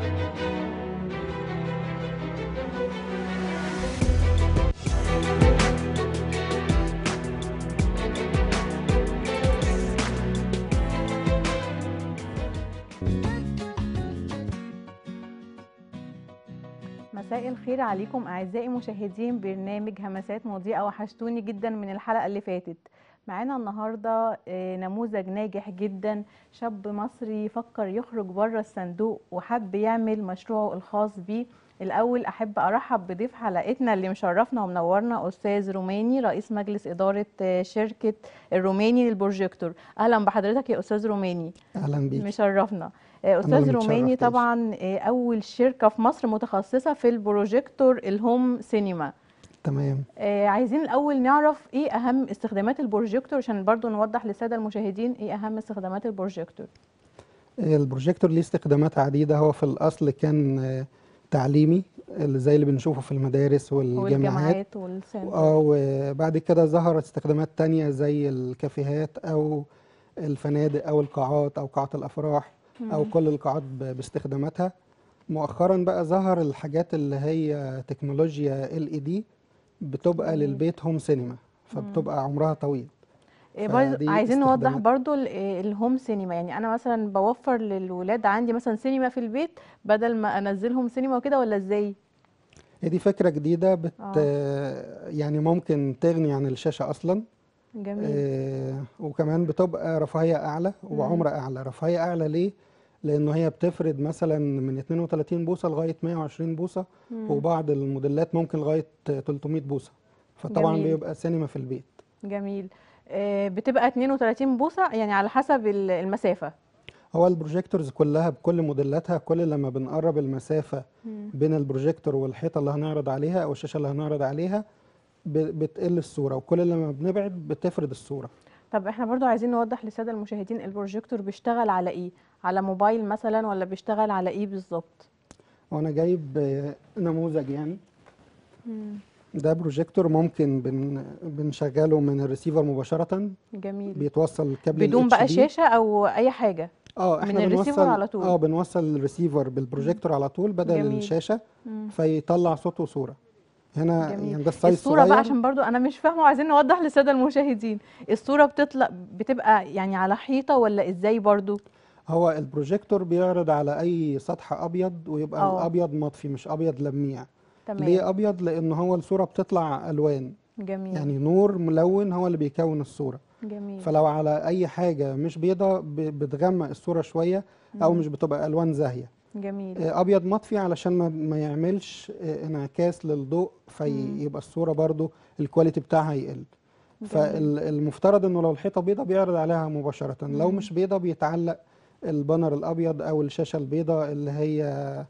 مساء الخير عليكم اعزائي مشاهدين برنامج همسات مضيئه وحشتوني جدا من الحلقه اللي فاتت معانا النهارده آه، نموذج ناجح جدا شاب مصري فكر يخرج بره الصندوق وحب يعمل مشروعه الخاص بيه الاول احب ارحب بضيف حلقتنا اللي مشرفنا ومنورنا استاذ روماني رئيس مجلس اداره آه، شركه الروماني للبروجيكتور اهلا بحضرتك يا استاذ روماني اهلا بيك مشرفنا آه، اللي استاذ متشرف روماني بيك. طبعا آه، اول شركه في مصر متخصصه في البروجيكتور الهوم سينما تمام آه، عايزين الاول نعرف ايه اهم استخدامات البروجيكتور عشان برضو نوضح للساده المشاهدين ايه اهم استخدامات البروجيكتور البروجيكتور ليه استخدامات عديدة هو في الأصل كان آه، تعليمي اللي زي اللي بنشوفه في المدارس والجامعات والجامعات والسنتر اه وبعد كده ظهرت استخدامات تانية زي الكافيهات أو الفنادق أو القاعات أو قاعات الأفراح أو كل القاعات ب- باستخداماتها مؤخرا بقى ظهر الحاجات اللي هي تكنولوجيا ال اي دي بتبقى جميل. للبيت هوم سينما فبتبقى عمرها طويل إيه برضو فدي عايزين نوضح استخدامات. برضو ال- إيه الهوم سينما يعني انا مثلا بوفر للولاد عندي مثلا سينما في البيت بدل ما انزلهم سينما وكده ولا ازاي هي دي فكرة جديدة بت آه. يعني ممكن تغني عن الشاشة أصلا جميل آه وكمان بتبقى رفاهية أعلى وعمر أعلى رفاهية أعلى ليه؟ لأنه هي بتفرد مثلا من 32 بوصة لغاية 120 بوصة مم. وبعض الموديلات ممكن لغاية 300 بوصة فطبعا جميل. بيبقى سينما في البيت جميل آه، بتبقى 32 بوصه يعني على حسب ال- المسافه هو البروجيكتورز كلها بكل موديلاتها كل لما بنقرب المسافة مم. بين البروجيكتور والحيطة اللي هنعرض عليها أو الشاشة اللي هنعرض عليها ب- بتقل الصورة وكل لما بنبعد بتفرد الصورة طب احنا برضو عايزين نوضح للساده المشاهدين البروجيكتور بيشتغل على ايه على موبايل مثلا ولا بيشتغل على ايه بالظبط وانا جايب آه، نموذج يعني ده بروجيكتور ممكن بن بنشغله من الريسيفر مباشرة جميل بيتوصل الكابل بدون ال بقى HD. شاشه او اي حاجه اه من احنا الريسيفر بنوصل على طول. اه بنوصل الريسيفر بالبروجيكتور على طول بدل جميل. الشاشة مم. فيطلع صوت وصورة هنا جميل. يعني ده السايز الصوره بقى صغير عشان برضو انا مش فاهمه وعايزين نوضح للساده المشاهدين الصوره بتطلع بتبقى يعني على حيطه ولا ازاي برضو هو البروجيكتور بيعرض على اي سطح ابيض ويبقى اه. الابيض مطفي مش ابيض لميع تمام ليه ابيض لان هو الصورة بتطلع الوان جميل يعني نور ملون هو اللي بيكون الصورة جميل فلو على اي حاجه مش بيضه ب- بتغمق الصوره شويه او مم. مش بتبقى الوان زاهيه جميل آه، ابيض مطفي علشان ما, ما يعملش آه، انعكاس للضوء مم. فيبقى الصوره برضو الكواليتي بتاعها يقل جميل. فالمفترض انه لو الحيطه بيضه بيعرض عليها مباشره لو مم. مش بيضه بيتعلق البانر الابيض او الشاشه البيضاء اللي هي آه،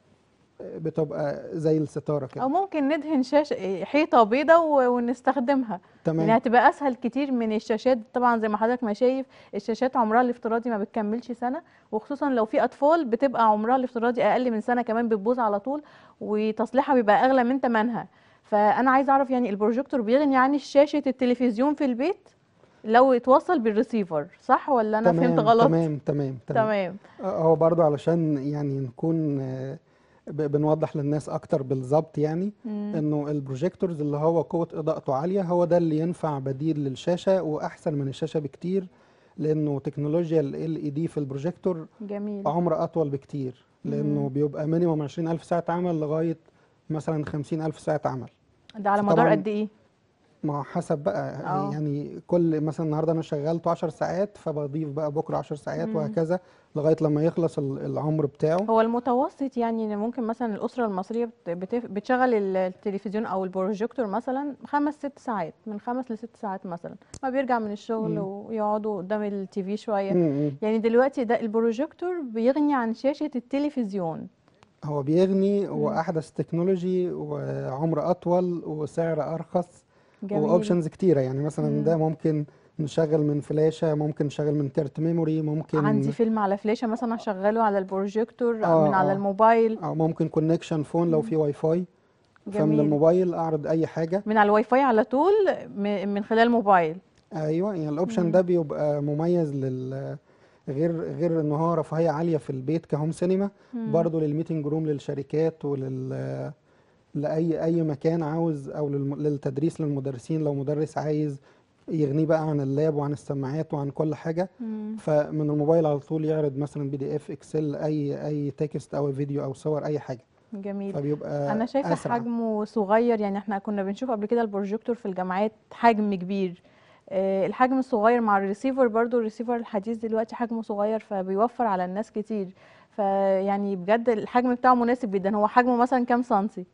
بتبقى زي الستاره او كده ممكن ندهن شاشه حيطه بيضه و- ونستخدمها يعني تمام هتبقى اسهل كتير من الشاشات طبعا زي ما حضرتك ما شايف الشاشات عمرها الافتراضي ما بتكملش سنه وخصوصا لو في اطفال بتبقى عمرها الافتراضي اقل من سنه كمان بتبوظ على طول وتصليحها بيبقى اغلى من ثمنها فانا عايزه اعرف يعني البروجيكتور بيغني عن شاشه التلفزيون في البيت لو اتوصل بالريسيفر صح ولا انا فهمت تمام غلط تمام تمام تمام تمام آه، هو برضو علشان يعني نكون آه، ب- بنوضح للناس اكتر بالظبط يعني مم. انه البروجيكتورز اللي هو قوة اضاءته عالية هو ده اللي ينفع بديل للشاشة واحسن من الشاشة بكتير لانه تكنولوجيا ال LED في البروجيكتور جميل عمر اطول بكتير لانه مم. بيبقى مينيموم 20000 ساعة عمل لغاية مثلا 50000 ساعة عمل ده على مدار طبعاً قد ايه ما حسب بقى اه. يعني كل مثلا النهارده انا شغلته 10 ساعات فبضيف بقى بكره 10 ساعات مم. وهكذا لغايه لما يخلص ال- العمر بتاعه هو المتوسط يعني إن ممكن مثلا الأسرة المصرية بت- بتف- بتشغل ال- التلفزيون أو البروجيكتور مثلا خمس ست ساعات من خمس لست ساعات مثلا ما بيرجع من الشغل مم. ويقعدوا قدام التيفي شوية مم. يعني دلوقتي ده البروجيكتور بيغني عن شاشة التلفزيون هو بيغني مم. واحدث تكنولوجي وعمر اطول وسعر ارخص جميل واوبشنز كتيره يعني مثلا مم. ده ممكن نشغل من فلاشه ممكن نشغل من كارت ميموري ممكن عندي فيلم على فلاشة مثلا أشغله على البروجيكتور آه، من على آه. الموبايل او ممكن كونكشن فون لو مم. في واي فاي فمن جميل الموبايل اعرض اي حاجه من على الواي فاي على طول م- من خلال موبايل ايوه يعني الاوبشن مم. ده بيبقى مميز لل غير غير ان هو رفاهيه عاليه في البيت كهوم سينما مم. برضه للميتنج روم للشركات ولل لاي اي مكان عاوز او للم- للتدريس للمدرسين لو مدرس عايز يغنيه بقى عن اللاب وعن السماعات وعن كل حاجه مم. فمن الموبايل على طول يعرض مثلا بي دي اف اكسل اي اي تكست او فيديو او صور اي حاجه جميل فبيبقى انا شايفه اسرع حجمه صغير يعني احنا كنا بنشوف قبل كده البروجيكتور في الجامعات حجم كبير آه، الحجم الصغير مع الريسيفر برضو الريسيفر الحديث دلوقتي حجمه صغير فبيوفر على الناس كتير فيعني بجد الحجم بتاعه مناسب جدا هو حجمه مثلا كام سنتي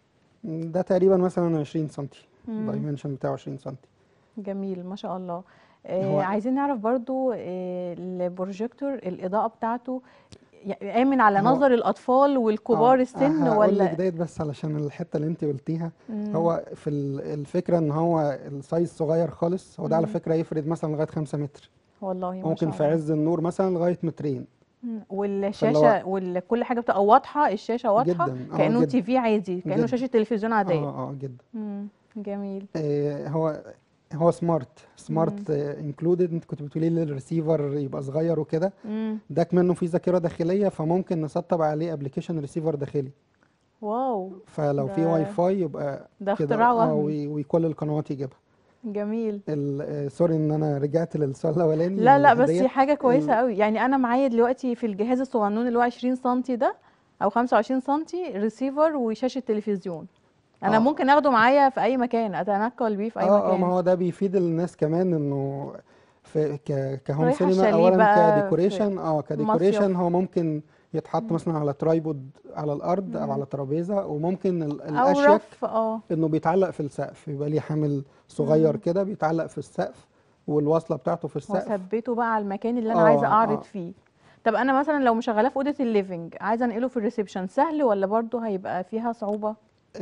ده تقريبا مثلا 20 سنتي مم. الدايمنشن بتاعه 20 سنتي جميل ما شاء الله آه هو- عايزين نعرف برضو آه البروجيكتور الإضاءة بتاعته ي- آمن على هو- نظر الأطفال والكبار آه، السن هقول ولا لك ديت بس علشان الحته اللي انت قلتيها مم. هو في ال- الفكره ان هو السايز صغير خالص هو ده على مم. فكره يفرد مثلا لغايه 5 متر والله ما ممكن شاء في الله عز النور مثلا لغايه مترين مم. فاللي والشاشة وكل حاجة بتبقى واضحة الشاشة واضحة جدا اه كأنه جدا تي في عادي كأنه جدا. شاشة تلفزيون عادية اه اه جدا مم. جميل آه هو هو سمارت سمارت انكلودد انت كنت بتقولي لي الريسيفر يبقى صغير وكده مم. ده كمان في ذاكره داخليه فممكن نسطب عليه ابلكيشن ريسيفر داخلي واو فلو في ده- واي فاي يبقى ده كده اختراع اه وهمي وي- وكل القنوات يجيبها جميل ال- آه، سوري ان انا رجعت للسؤال الاولاني لا لا بس ديت. دي حاجة كويسة ال- قوي يعني أنا معايا دلوقتي في الجهاز الصغنون اللي هو 20 سنتي ده أو 25 سنتي ريسيفر وشاشة تلفزيون أنا آه. ممكن أخده معايا في أي مكان أتنقل بيه في أي اه اه ما مكان هو ده بيفيد الناس كمان انه في ك كهوم رايحة سينما شاليه اولا بقى في كديكوريشن اه كديكوريشن مصيف هو ممكن يتحط مم. مثلا على ترايبود على الارض او مم. على ترابيزه وممكن ال- أو الاشيك رف اه انه بيتعلق في السقف يبقى ليه حامل صغير مم. كده بيتعلق في السقف والوصله بتاعته في السقف وأثبته بقى على المكان اللي أنا عايزة اه أعرض اه فيه طب أنا مثلا لو مشغلاه في أوضة الليفينج عايزة أنقله في الريسبشن سهل ولا برضه هيبقى فيها صعوبة؟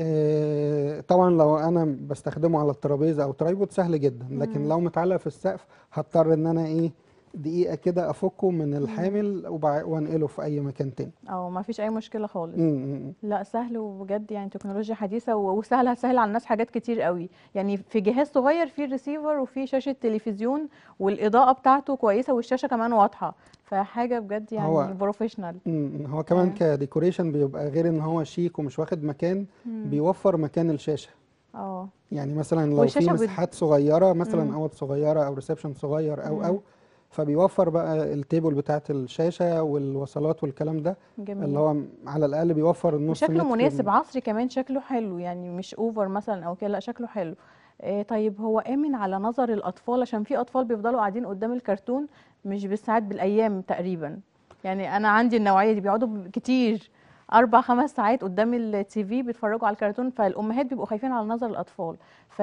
آه، طبعا لو انا بستخدمه على الترابيزه او ترايبود سهل جدا لكن مم. لو متعلق في السقف هضطر ان انا ايه دقيقه كده افكه من مم. الحامل وبع- وانقله في اي مكان تاني أو ما فيش أي مشكلة خالص مم، مم. لا سهل وبجد يعني تكنولوجيا حديثة و- وسهل هتسهل على الناس حاجات كتير قوي يعني في جهاز صغير فيه الريسيفر وفيه شاشة تلفزيون والإضاءة بتاعته كويسة والشاشة كمان واضحة فحاجة بجد يعني هو بروفيشنال مم، هو كمان اه كديكوريشن بيبقى غير ان هو شيك ومش واخد مكان مم. بيوفر مكان الشاشه اه يعني مثلا لو في والشاشة بت... مساحات صغيره مثلا مم. اوض صغيره او ريسبشن صغير او مم. او فبيوفر بقى التيبل بتاعت الشاشه والوصلات والكلام ده اللي جميل هو على الاقل بيوفر النص وشكله متر مناسب من- عصري كمان شكله حلو يعني مش اوفر مثلا او كده لا شكله حلو آه طيب هو آمن على نظر الأطفال عشان في أطفال بيفضلوا قاعدين قدام الكرتون مش بالساعات بالأيام تقريبا يعني أنا عندي النوعية دي بيقعدوا ب- كتير أربع خمس ساعات قدام التي في بيتفرجوا على الكرتون فالأمهات بيبقوا خايفين على نظر الأطفال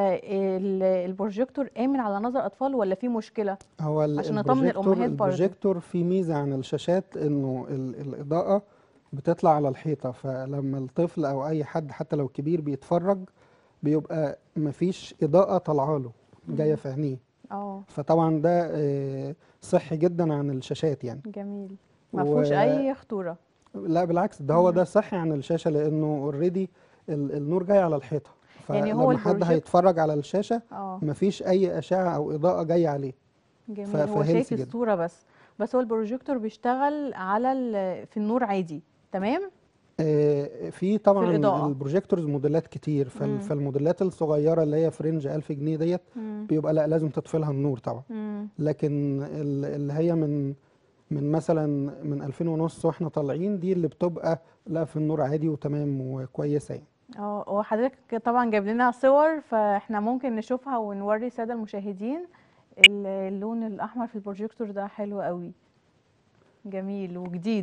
فالبروجيكتور آمن على نظر الأطفال ولا في مشكلة هو ال- عشان نطمن البروجيكتور الأمهات برضو البروجيكتور فيه ميزة عن الشاشات انه ال- الإضاءة بتطلع على الحيطة فلما الطفل او اي حد حتى لو كبير بيتفرج بيبقى مفيش إضاءة طالعه له جاية مم. في عينيه اه فطبعا ده آه، صحي جدا عن الشاشات يعني جميل ما و فيهوش أي خطورة لا بالعكس ده هو مم. ده صحي عن الشاشة لأنه اوريدي النور جاي على الحيطة يعني هو فلما حد البروجيكتور هيتفرج على الشاشة اه مفيش أي أشعة أو إضاءة جاية عليه جميل ف- هو شايف فهيلثي جدا الصورة بس بس هو البروجيكتور بيشتغل على ال... في النور عادي تمام آه، في في طبعا الإضاءة البروجيكتورز موديلات كتير فال- مم. فالموديلات الصغيرة اللي هي في رينج 1000 جنيه ديت مم. بيبقى لا لازم تطفي لها النور طبعا مم. لكن ال- اللي هي من من مثلا من 2000 ونص واحنا طالعين دي اللي بتبقى لا في النور عادي وتمام وكويسة يعني اه وحضرتك طبعا جايب لنا صور فاحنا ممكن نشوفها ونوري السادة المشاهدين ال- اللون الأحمر في البروجيكتور ده حلو قوي جميل وجديد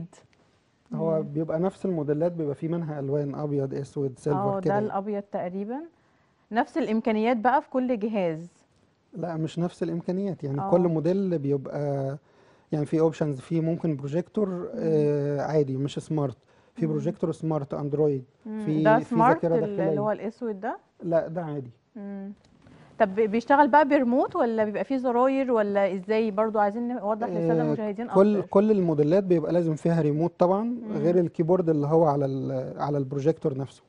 هو مم. بيبقى نفس الموديلات بيبقى فيه منها ألوان أبيض أسود سيلفر اه كده ده يعني الأبيض تقريبا نفس الإمكانيات بقى في كل جهاز لا مش نفس الإمكانيات يعني كل اه موديل بيبقى يعني في اوبشنز في ممكن بروجيكتور مم. آه عادي مش سمارت في مم. بروجيكتور سمارت اندرويد مم. في ده في سمارت ذاكرة ال- اللي داخلية هو الأسود ده لا ده عادي مم. طب بي- بيشتغل بقى بريموت ولا بيبقى فيه زراير ولا ازاي برضو عايزين نوضح للسادة آه المشاهدين كل اكتر كل الموديلات بيبقى لازم فيها ريموت طبعا غير مم. الكيبورد اللي هو على ال- على البروجيكتور نفسه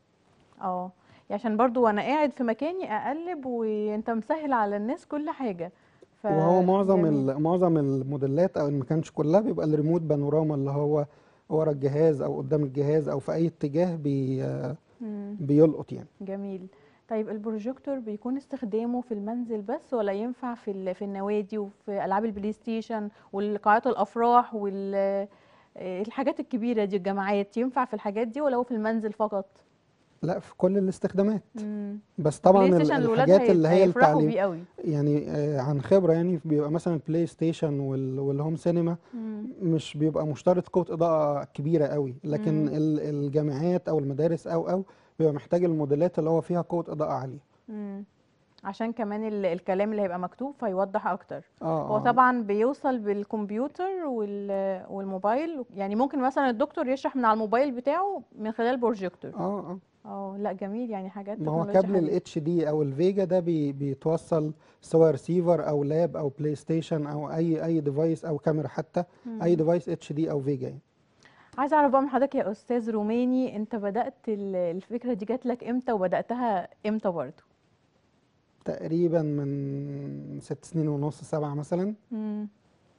اه عشان برضو وانا قاعد في مكاني اقلب وانت مسهل على الناس كل حاجة ف وهو معظم جميل. ال- معظم الموديلات او ان ما كانش كلها بيبقى الريموت بانوراما اللي هو ورا الجهاز او قدام الجهاز او في اي اتجاه بي مم. بيلقط يعني جميل طيب البروجيكتور بيكون استخدامه في المنزل بس ولا ينفع في ال- في النوادي وفي العاب البلاي ستيشن والقاعات الافراح وال آه، الحاجات الكبيره دي الجامعات ينفع في الحاجات دي ولا هو في المنزل فقط لا في كل الاستخدامات مم. بس طبعا بلاي ال- ستيشن الولاد الحاجات اللي هي هيفرحوا التعليم بيه قوي يعني آه، عن خبرة يعني بيبقى مثلا البلاي ستيشن وال- والهوم سينما مم. مش بيبقى مشترط قوة إضاءة كبيرة قوي لكن مم. ال- الجامعات أو المدارس أو أو بيبقى محتاج الموديلات اللي هو فيها قوة إضاءة عالية مم. عشان كمان ال- الكلام اللي هيبقى مكتوب فيوضح اكتر اه هو اه طبعا بيوصل بالكمبيوتر وال- والموبايل يعني ممكن مثلا الدكتور يشرح من على الموبايل بتاعه من خلال بروجيكتور اه اه اه لا جميل يعني حاجات ما هو تكنولوجيا كابل حديثة. الاتش دي او الفيجا ده بي بيتوصل سواء ريسيفر او لاب او بلاي ستيشن او اي اي ديفايس او كاميرا حتى اي مم. ديفايس اتش دي او فيجا يعني عايزه اعرف بقى من حضرتك يا استاذ روماني انت بدات ال- الفكره دي جات لك امتى وبداتها امتى برضه تقريبا من ست سنين ونص سبعة مثلا مم.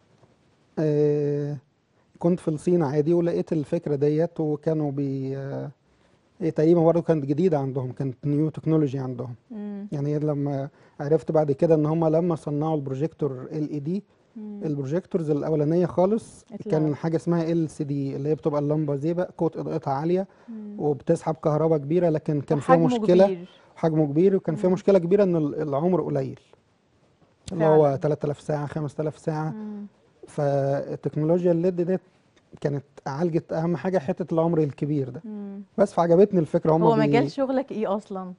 آه كنت في الصين عادي ولقيت الفكرة ديت وكانوا بي آه إيه تقريبا برضه كانت جديدة عندهم كانت نيو تكنولوجي عندهم مم. يعني لما عرفت بعد كده ان هم لما صنعوا البروجيكتور ال اي دي مم. البروجيكتورز الاولانيه خالص كان اتلغت. حاجه اسمها ال سي دي اللي هي بتبقى اللمبه زيبق قوه اضاءتها عاليه مم. وبتسحب كهرباء كبيره لكن كان فيها وحجمه مشكله كبير. حجمه كبير وكان فيها مم. مشكله كبيره ان ال- العمر قليل اللي هو فعلا. 3000 ساعه 5000 ساعه مم. فالتكنولوجيا الليد ديت كانت عالجت اهم حاجه حته العمر الكبير ده مم. بس فعجبتني الفكره هم هو مجال شغلك ايه اصلا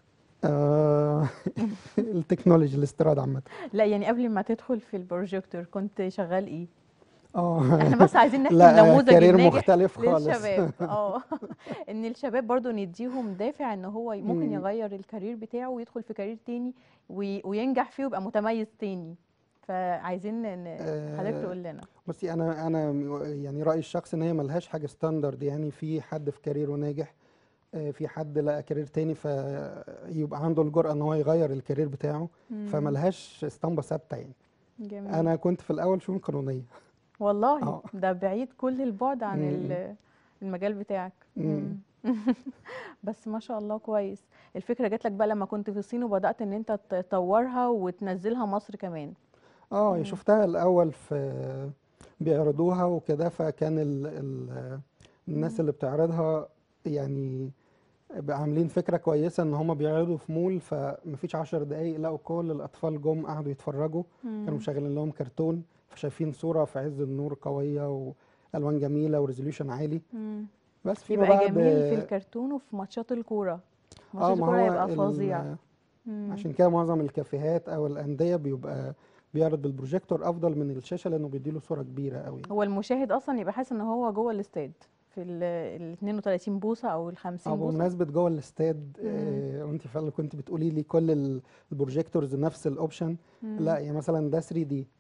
آه التكنولوجي الاستيراد عامه لا يعني قبل ما تدخل في البروجيكتور كنت شغال ايه اه احنا بس عايزين نحكي لا النموذج كارير الناجح مختلف خالص للشباب اه ان الشباب برضو نديهم دافع ان هو ممكن مم. يغير الكارير بتاعه ويدخل في كارير تاني وي- وينجح فيه ويبقى متميز تاني فعايزين ن- حضرتك آه، تقول لنا بصي انا انا م- يعني رايي الشخصي ان هي ملهاش حاجه ستاندرد يعني في حد في كاريره ناجح آه، في حد لقى كارير تاني فيبقى عنده الجرأة ان هو يغير الكارير بتاعه مم. فملهاش اسطمبة ثابتة يعني جميل انا كنت في الاول شؤون قانونية والله اه. ده بعيد كل البعد عن مم. ال- المجال بتاعك مم. مم. بس ما شاء الله كويس الفكرة جات لك بقى لما كنت في الصين وبدأت ان انت تطورها وتنزلها مصر كمان اه مم. شفتها الاول في بيعرضوها وكده فكان ال ال الناس مم. اللي بتعرضها يعني بقى عاملين فكرة كويسة ان هم بيعرضوا في مول فمفيش عشر دقايق لقوا كل الاطفال جم قعدوا يتفرجوا كانوا مم. مشغلين لهم كرتون فشايفين صورة في عز النور قوية والوان جميلة وريزوليوشن عالي مم. بس فيما يبقى بعد جميل في الكرتون وفي ماتشات الكورة اه ماتشات ما الكورة هو هيبقى ال- فظيع مم. عشان كده معظم الكافيهات او الاندية بيبقى بيعرض بالبروجيكتور افضل من الشاشة لانه بيديله صورة كبيرة قوي هو المشاهد اصلا يبقى حاسس ان هو جوه الاستاد في ال ال 32 بوصة او ال اه 50 بوصة بمناسبة جوه الاستاد مم. آه وانت فعلا كنت بتقولي لي كل ال- البروجيكتورز نفس الاوبشن مم. لا يعني مثلا ده 3 دي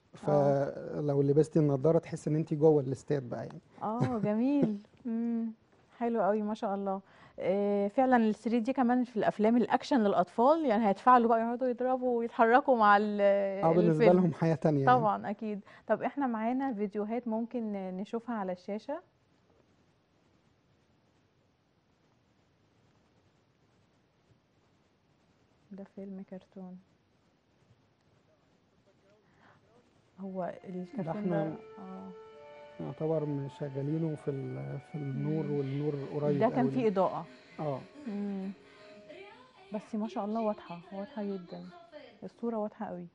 فلو لبستي النضارة تحس ان انت جوه الاستاد بقى يعني اه جميل مم. حلو قوي ما شاء الله آه، فعلا ال 3 دي كمان في الافلام الاكشن للاطفال يعني هيتفاعلوا بقى يقعدوا يضربوا ويتحركوا مع ال- اه بالنسبة الفيلم لهم حياة تانية يعني. طبعا اكيد طب احنا معانا فيديوهات ممكن نشوفها على الشاشة ده فيلم كرتون هو الكرتون ده احنا اه يعتبر شغالينه في ال- في النور والنور قريب ده كان قوي فيه اضاءة اه مم. بس ما شاء الله واضحة واضحة جدا الصورة واضحة قوي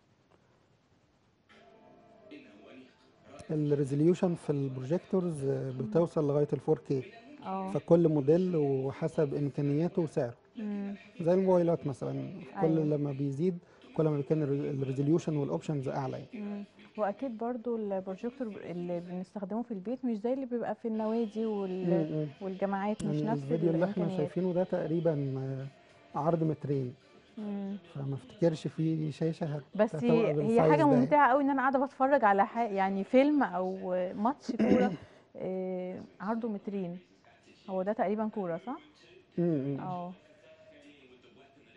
الريزوليوشن في البروجيكتورز آه، بتوصل لغايه ال 4K اه فكل موديل وحسب امكانياته وسعره مم. زي الموبايلات مثلا كل أيوة. لما بيزيد كل ما بيكون الريزوليوشن والاوبشنز اعلى يعني. مم. واكيد برضو البروجيكتور اللي بنستخدمه في البيت مش زي اللي بيبقى في النوادي وال... مم. والجامعات مش يعني نفس الفيديو اللي احنا الامكانيات شايفينه ده تقريبا آه، عرض مترين مم. فما افتكرش في شاشه هت- بس هتبقى هي بالسايز حاجه ده يعني. ممتعه قوي ان انا قاعده بتفرج على ح... يعني فيلم او ماتش كوره آه، عرضه مترين هو ده تقريبا كوره صح مم. اه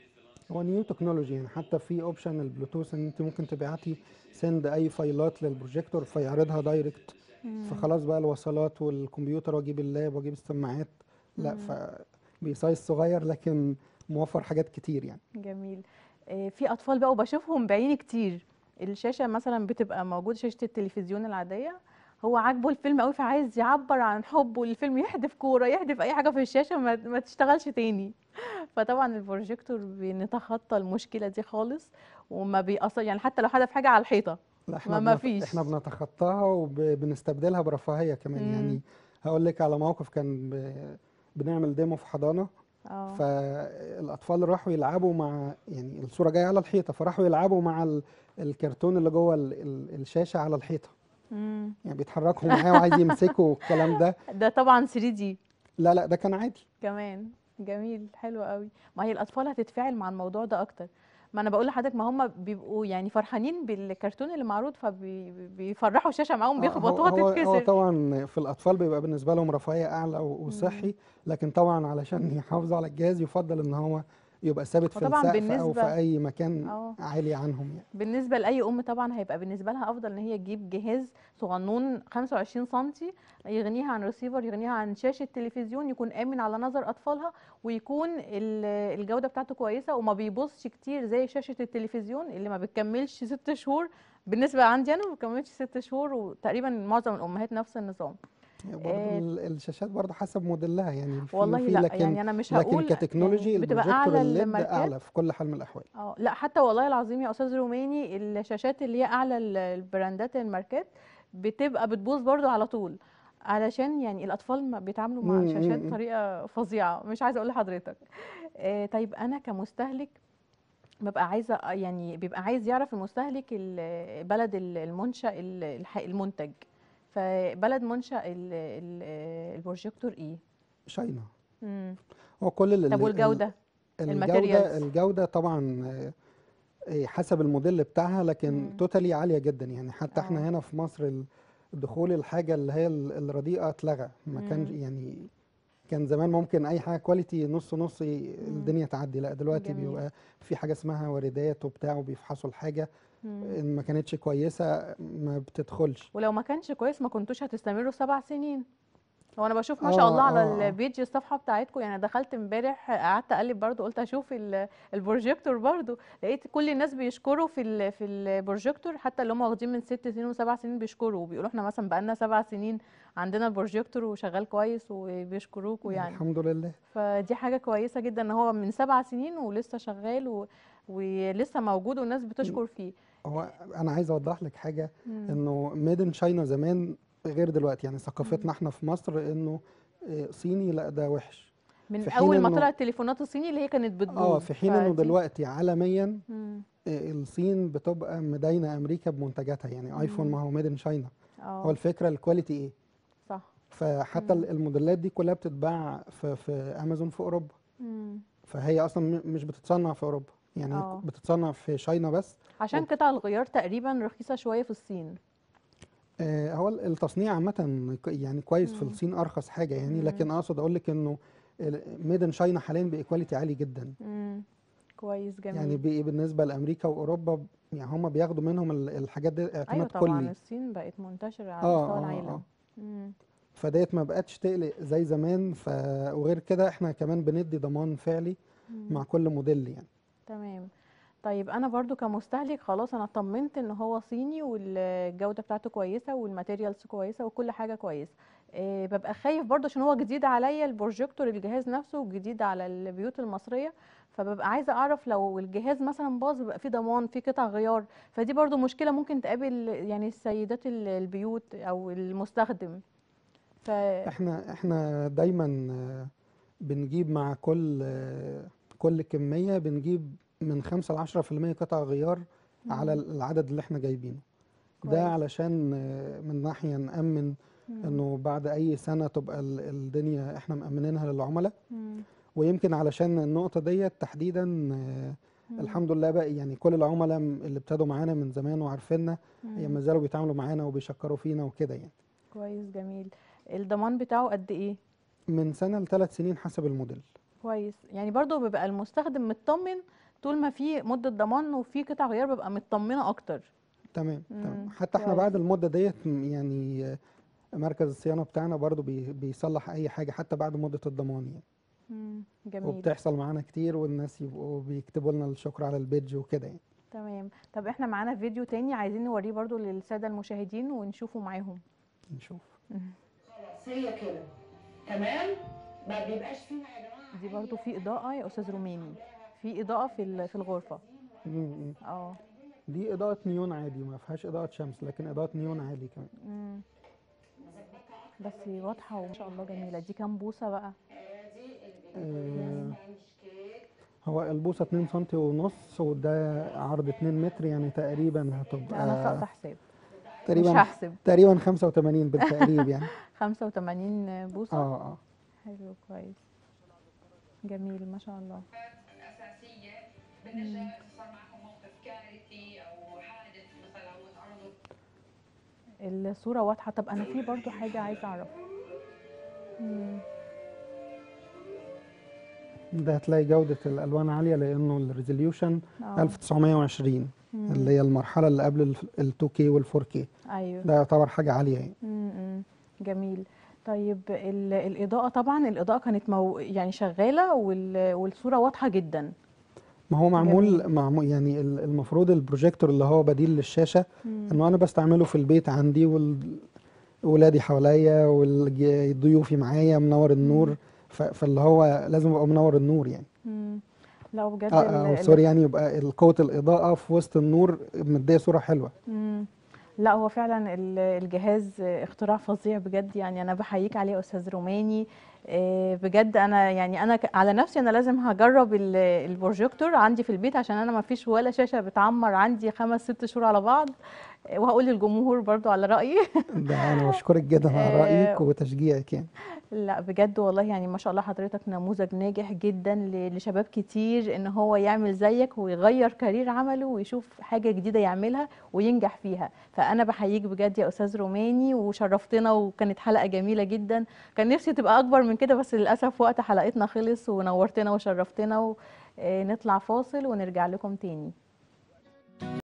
هو نيو تكنولوجي يعني حتى في اوبشن البلوتوث ان انت ممكن تبعتي سند اي فايلات للبروجيكتور فيعرضها دايركت فخلاص بقى الوصلات والكمبيوتر واجيب اللاب واجيب السماعات لا فبيسايز صغير لكن موفر حاجات كتير يعني جميل آه، في اطفال بقى وبشوفهم بعيني كتير الشاشه مثلا بتبقى موجوده شاشه التلفزيون العاديه هو عاجبه الفيلم قوي فعايز يعبر عن حبه للفيلم يحدف كوره يحدف اي حاجه في الشاشه ما, ما تشتغلش تاني فطبعا البروجيكتور بنتخطى المشكله دي خالص وما بيأثر يعني حتى لو حدف حاجه على الحيطه لا ما- احنا ما بنت- فيش. احنا بنتخطاها وبنستبدلها برفاهية كمان مم. يعني هقول لك على موقف كان ب- بنعمل ديمو في حضانة اه فالاطفال راحوا يلعبوا مع يعني الصورة جاية على الحيطة فراحوا يلعبوا مع ال- الكرتون اللي جوه ال- ال- الشاشة على الحيطة مم. يعني بيتحركوا معاه وعايز يمسكوا الكلام ده ده طبعا 3 دي لا لا ده كان عادي كمان جميل حلو قوي ما هي الاطفال هتتفاعل مع الموضوع ده اكتر ما انا بقول لحضرتك ما هم بيبقوا يعني فرحانين بالكرتون اللي معروض فبيفرحوا الشاشه معاهم آه، بيخبطوها هو, هو, هو تتكسر طبعا في الاطفال بيبقى بالنسبه لهم رفاهيه اعلى و- وصحي لكن طبعا علشان يحافظوا على الجهاز يفضل ان هو يبقى ثابت في وطبعاً السقف او في بالنسبة- اي مكان اه عالي عنهم يعني بالنسبه لاي ام طبعا هيبقى بالنسبه لها افضل ان هي تجيب جهاز صغنون 25 سم يغنيها عن ريسيفر يغنيها عن شاشه تلفزيون يكون امن على نظر اطفالها ويكون ال- الجوده بتاعته كويسه وما بيبصش كتير زي شاشه التلفزيون اللي ما بتكملش ست شهور بالنسبه عندي انا ما بتكملش ست شهور وتقريبا معظم الامهات نفس النظام برضه آه، ال- الشاشات برضه حسب موديلها يعني في والله وفي لا لكن يعني انا مش لكن هقول كتكنولوجي يعني بتبقى البروجيكتور اعلى الليد الماركات اعلى في كل حال من الاحوال اه لا حتى والله العظيم يا استاذ روماني الشاشات اللي هي اعلى ال- البراندات الماركات بتبقى بتبوظ برضو على طول علشان يعني الاطفال ما بيتعاملوا مع مم، الشاشات مم، مم. بطريقه فظيعه مش عايزه اقول لحضرتك آه طيب انا كمستهلك ببقى عايزه يعني بيبقى عايز يعرف المستهلك ال- بلد ال- المنشا ال- الح- المنتج فبلد منشا ال- ال- البروجيكتور ايه شاينا مم. هو كل ال- طب ال- والجوده الجودة الماتيريالز؟ الجودة طبعا آه، آه، حسب الموديل بتاعها لكن مم. توتالي عالية جدا يعني حتى اه احنا هنا في مصر ال- دخول الحاجة اللي هي ال- الرديئة اتلغى ما كان مم. يعني كان زمان ممكن اي حاجة كواليتي نص نص ي- مم. الدنيا تعدي لا دلوقتي جميل بيبقى في حاجة اسمها واردات وبتاع وبيفحصوا الحاجة مم. ان ما كانتش كويسة ما بتدخلش ولو ما كانش كويس ما كنتوش هتستمروا سبع سنين هو انا بشوف ما شاء الله اه على اه اه البيج الصفحه بتاعتكم يعني دخلت امبارح قعدت اقلب برضو قلت اشوف ال- البروجيكتور برضو لقيت كل الناس بيشكروا في ال- في البروجيكتور حتى اللي هم واخدين من ست سنين وسبع سنين بيشكروا وبيقولوا احنا مثلا بقالنا سبع سنين عندنا البروجيكتور وشغال كويس وبيشكروكوا يعني الحمد لله فدي حاجه كويسه جدا ان هو من سبع سنين ولسه شغال و... ولسه موجود والناس بتشكر فيه هو انا عايز اوضح لك حاجة مم. انه ميد ان شاينا زمان غير دلوقتي يعني مم. ثقافتنا احنا في مصر انه آه، صيني لا ده وحش من في حين اول ما انه طلعت التليفونات الصيني اللي هي كانت اه بتبوظ في حين انه فدي دلوقتي عالميا مم. آه، الصين بتبقى مداينه امريكا بمنتجاتها يعني ايفون مم. ما هو ميد ان شاينا هو اه الفكره الكواليتي ايه صح فحتى مم. ال- الموديلات دي كلها بتتباع في في امازون في اوروبا مم. فهي اصلا م- مش بتتصنع في اوروبا يعني اه بتتصنع في شاينا بس عشان وب- قطع الغيار تقريبا رخيصة شوية في الصين آه، هو ال- التصنيع عامه ك- يعني كويس في مم. الصين ارخص حاجه يعني مم. لكن اقصد اقول لك انه ميد ان شاينا حاليا بايكواليتي عالي جدا مم. كويس يعني جميل بي- بالنسبه لامريكا واوروبا ب- يعني هم بياخدوا منهم ال- الحاجات دي ايوه اعتماد طبعا كلي الصين بقت منتشرة على اه مستوى اه العالم اه مم. فديت ما بقتش تقلق زي زمان ف وغير كده احنا كمان بندي ضمان فعلي مع مم. كل موديل يعني تمام طيب انا برضو كمستهلك خلاص انا اطمنت ان هو صيني والجودة بتاعته كويسة والماتيريالز كويسة وكل حاجة كويسة إيه ببقى خايف برضو عشان هو جديد عليا البروجيكتور الجهاز نفسه جديد على البيوت المصرية فببقى عايزة اعرف لو الجهاز مثلا باظ بيبقى فيه ضمان فيه قطع غيار فدي برضو مشكلة ممكن تقابل يعني السيدات ال- البيوت او المستخدم ف احنا احنا دايما آه، بنجيب مع كل آه، كل كمية بنجيب من 5 ل 10% قطع غيار على مم. العدد اللي احنا جايبينه ده كويس علشان آه، من ناحية نأمن مم. انه بعد اي سنة تبقى ال- الدنيا احنا مأمنينها للعملاء مم. ويمكن علشان النقطة ديت تحديدا آه، مم. الحمد لله بقى يعني كل العملاء م- اللي ابتدوا معانا من زمان وعارفيننا هي مم. ما زالوا بيتعاملوا معانا وبيشكروا فينا وكده يعني كويس جميل الضمان بتاعه قد ايه من سنة لثلاث سنين حسب الموديل كويس يعني برضو بيبقى المستخدم مطمن طول ما في مده ضمان وفي قطع غيار ببقى مطمنه اكتر تمام تمام مم، حتى احنا كويس. بعد المدة ديت م- يعني آه، مركز الصيانة بتاعنا برضو بي بيصلح أي حاجة حتى بعد مدة الضمان يعني مم، جميل وبتحصل معانا كتير والناس يبقوا بيكتبوا لنا الشكر على البيدج وكده يعني تمام طب احنا معانا فيديو تاني عايزين نوريه برضو للساده المشاهدين ونشوفه معاهم نشوف خلاص هي كده تمام ما بيبقاش فيها يا جماعه دي برضو في اضاءه يا استاذ روماني في اضاءه في ال- في الغرفه مم، مم. اه دي إضاءة نيون عادي ما فيهاش إضاءة شمس لكن إضاءة نيون عادي كمان مم. بس واضحه وما شاء الله جميله دي كام بوصه بقى آه، هو البوصة 2 سنتي ونص وده عرض 2 متر يعني تقريبا لا انا هتبقى ساقطه حساب مش تقريبا هحسب تقريبا 85 بالتقريب يعني 85 بوصه اه اه حلو كويس جميل ما شاء الله اساسيه بالنجاه اذا صار معكم موقف كارثي او حادث مثلا او تعرضوا الصوره واضحه طب انا في برضو حاجه عايزه اعرفها مم. ده هتلاقي جودة الألوان عالية لأنه الريزوليوشن اه 1920 مم. اللي هي المرحلة اللي قبل ال 2K وال 4K ايوه ده يعتبر حاجة عالية يعني امم جميل طيب ال- الإضاءة طبعا الإضاءة كانت مو يعني شغالة وال- والصورة واضحة جدا ما هو معمول جميل. معمول يعني ال- المفروض البروجيكتور اللي هو بديل للشاشة مم. انه انا بستعمله في البيت عندي وولادي حواليا وضيوفي معايا منور النور ف- فاللي هو لازم ابقى منور النور يعني مم. لا بجد اه ال- آه ال- سوري يعني يبقى قوة الإضاءة في وسط النور مدية صورة حلوة مم. لا هو فعلا ال- الجهاز اختراع فظيع بجد يعني انا بحييك عليه يا استاذ روماني آه، بجد انا يعني انا ك- على نفسي انا لازم هجرب ال- البروجيكتور عندي في البيت عشان انا ما فيش ولا شاشه بتعمر عندي خمس ست شهور على بعض آه، وهقول للجمهور برضو على رايي ده انا بشكرك جدا على آه، رأيك وتشجيعك يعني لا بجد والله يعني ما شاء الله حضرتك نموذج ناجح جدا ل- لشباب كتير ان هو يعمل زيك ويغير كارير عمله ويشوف حاجة جديدة يعملها وينجح فيها فانا بحييك بجد يا استاذ روماني وشرفتنا وكانت حلقة جميلة جدا كان نفسي تبقى اكبر من كده بس للاسف وقت حلقتنا خلص ونورتنا وشرفتنا ونطلع فاصل ونرجع لكم تاني